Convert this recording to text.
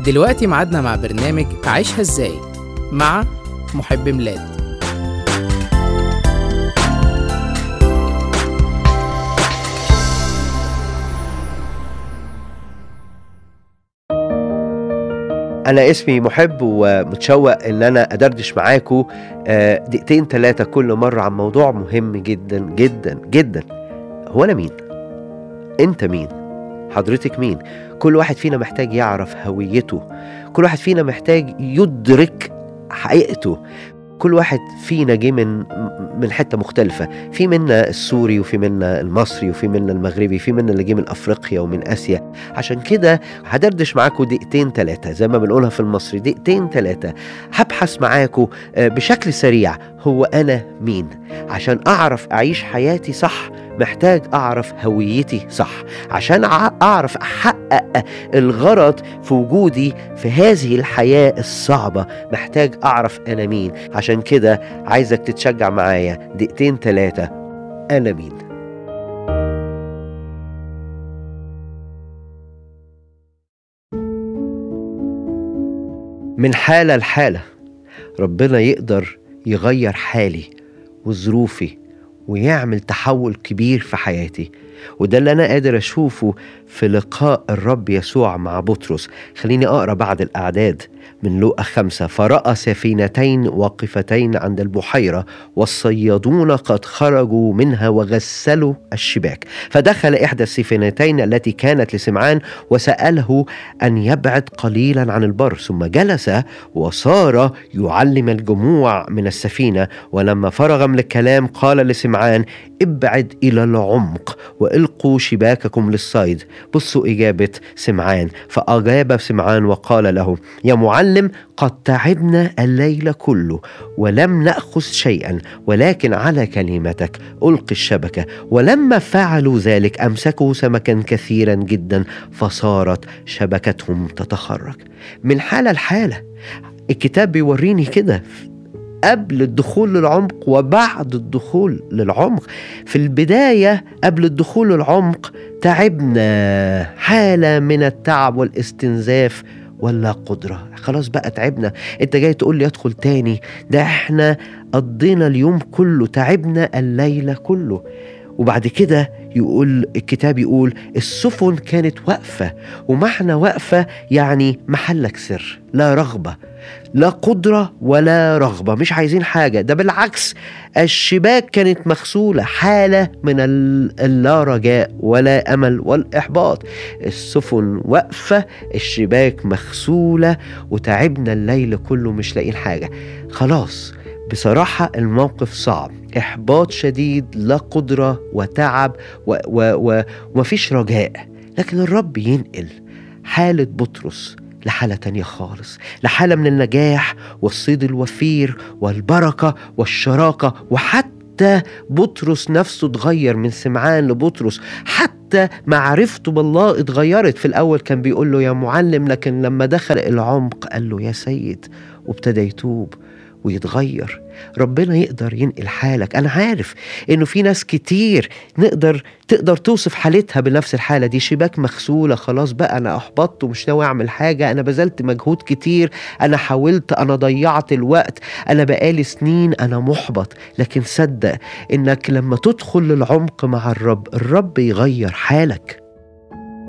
دلوقتي ميعادنا مع برنامج عيشها ازاي مع محب ميلاد أنا اسمي محب ومتشوق إن أنا أدردش معاكم آه، دقيقتين ثلاثة كل مرة عن موضوع مهم جدا جدا جدا هو أنا مين؟ أنت مين؟ حضرتك مين؟ كل واحد فينا محتاج يعرف هويته كل واحد فينا محتاج يدرك حقيقته كل واحد فينا جه من من حته مختلفه في منا السوري وفي منا المصري وفي منا المغربي في منا اللي جه من افريقيا ومن اسيا عشان كده هدردش معاكم دقيقتين ثلاثه زي ما بنقولها في المصري دقيقتين ثلاثه هبحث معاكم آه، بشكل سريع هو انا مين عشان اعرف اعيش حياتي صح محتاج اعرف هويتي صح عشان أع- اعرف احقق الغرض في وجودي في هذه الحياه الصعبه محتاج اعرف انا مين عشان كده عايزك تتشجع معايا دقيقتين ثلاثه انا مين من حاله لحاله ربنا يقدر يغير حالي وظروفي ويعمل تحول كبير في حياتي وده اللي انا قادر اشوفه في لقاء الرب يسوع مع بطرس خليني اقرا بعض الاعداد من لوقا خمسة فرأى سفينتين واقفتين عند البحيرة والصيادون قد خرجوا منها وغسلوا الشباك فدخل إحدى السفينتين التي كانت لسمعان وسأله أن يبعد قليلا عن البر ثم جلس وصار يعلم الجموع من السفينة ولما فرغ من الكلام قال لسمعان ابعد إلى العمق وإلقوا شباككم للصيد بصوا إجابة سمعان فأجاب سمعان وقال له يا معلم قد تعبنا الليل كله ولم نأخذ شيئا ولكن على كلمتك ألقي الشبكة ولما فعلوا ذلك أمسكوا سمكا كثيرا جدا فصارت شبكتهم تتخرج من حالة لحالة الكتاب بيوريني كده قبل الدخول للعمق وبعد الدخول للعمق في البداية قبل الدخول للعمق تعبنا حالة من التعب والاستنزاف ولا قدرة خلاص بقى تعبنا انت جاي تقول لي ادخل تاني ده احنا قضينا اليوم كله تعبنا الليلة كله وبعد كده يقول الكتاب يقول السفن كانت واقفة ومعنى واقفة يعني محلك سر لا رغبة لا قدرة ولا رغبة مش عايزين حاجة ده بالعكس الشباك كانت مغسولة حالة من ال- اللا رجاء ولا أمل والإحباط السفن واقفة الشباك مغسولة وتعبنا الليل كله مش لاقيين حاجة خلاص بصراحة الموقف صعب إحباط شديد لا قدرة وتعب و و و ومفيش رجاء لكن الرب ينقل حالة بطرس لحالة تانية خالص لحالة من النجاح والصيد الوفير والبركة والشراكة وحتى بطرس نفسه اتغير من سمعان لبطرس حتى معرفته بالله اتغيرت في الأول كان بيقول له يا معلم لكن لما دخل العمق قال له يا سيد وابتدى يتوب ويتغير ربنا يقدر ينقل حالك انا عارف انه في ناس كتير نقدر تقدر توصف حالتها بنفس الحاله دي شباك مغسوله خلاص بقى انا احبطت ومش ناوي اعمل حاجه انا بذلت مجهود كتير انا حاولت انا ضيعت الوقت انا بقالي سنين انا محبط لكن صدق انك لما تدخل للعمق مع الرب الرب يغير حالك